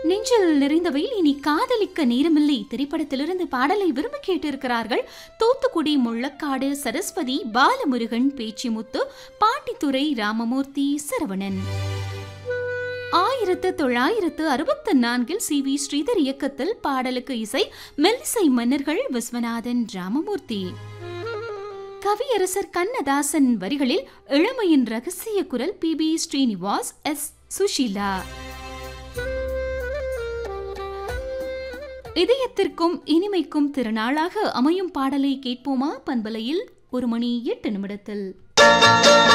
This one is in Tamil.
நெஞ்சில் நிறைந்தவையில் இனி காதலிக்க நேரமில்லை திரைப்படத்திலிருந்து பாடலை விரும்பி கேட்டிருக்கிறார்கள் தூத்துக்குடி முள்ளக்காடு சரஸ்வதி பாலமுருகன் பேச்சிமுத்து பாட்டித்துறை ராமமூர்த்தி சரவணன் ஆயிரத்து தொள்ளாயிரத்து அறுபத்து நான்கில் சி வி ஸ்ரீதர் இயக்கத்தில் பாடலுக்கு இசை மெல்லிசை மன்னர்கள் விஸ்வநாதன் ராமமூர்த்தி கவியரசர் கண்ணதாசன் வரிகளில் இளமையின் ரகசிய குரல் P B Srinivas S Susheela இதயத்திற்கும் இனிமைக்கும் திருநாளாக அமையும் பாடலை கேட்போமா பண்பலையில் ஒரு மணி எட்டு நிமிடத்தில்